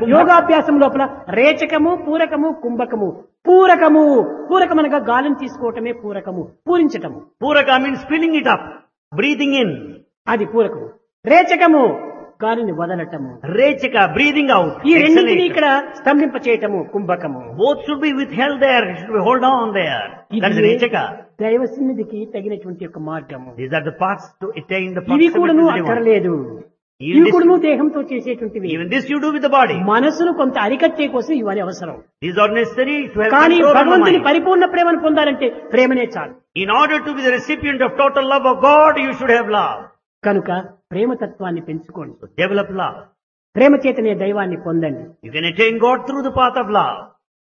Kumbhaka. యోగాభ్యాసం లోపల రేచకము పూరకము కుంభకము పూరకము పూరకమనగా గాలిని తీసుకోవటమే పూరకము పూరించటము Puraka means filling it up, breathing in. అది పూరకము రేచకము గాలిని వదలటము Rechaka, breathing out. ఈ రెండింటిని exhalation. ఇక్కడ స్తంభింప చేయటము కుంభకము Both should be withheld there, should be hold on there. That is ఇది Rechaka. దైవ సన్నిధికి తగినటువంటి యొక్క మార్గము These are the paths to attain the ఇవి proximity కూడాను to the divine. అక్కర్లేదు Even ఇవి this- కూడాను దేహంతో చేసేటువంటివి Even this you do with the body. మనసును కొంత అరికట్టే కోసం ఇవన్నీ అవసరం These are necessary to have కానీ control on the భగవంతుని mind. పరిపూర్ణ ప్రేమను పొందాలంటే ప్రేమనే చాలు In order to be the recipient of total love of God, you should have love. కనుక ప్రేమతత్వాన్ని పెంచుకోండి So develop love. ప్రేమ చేతనే దైవాన్ని పొందండి You can attain God through the path of love.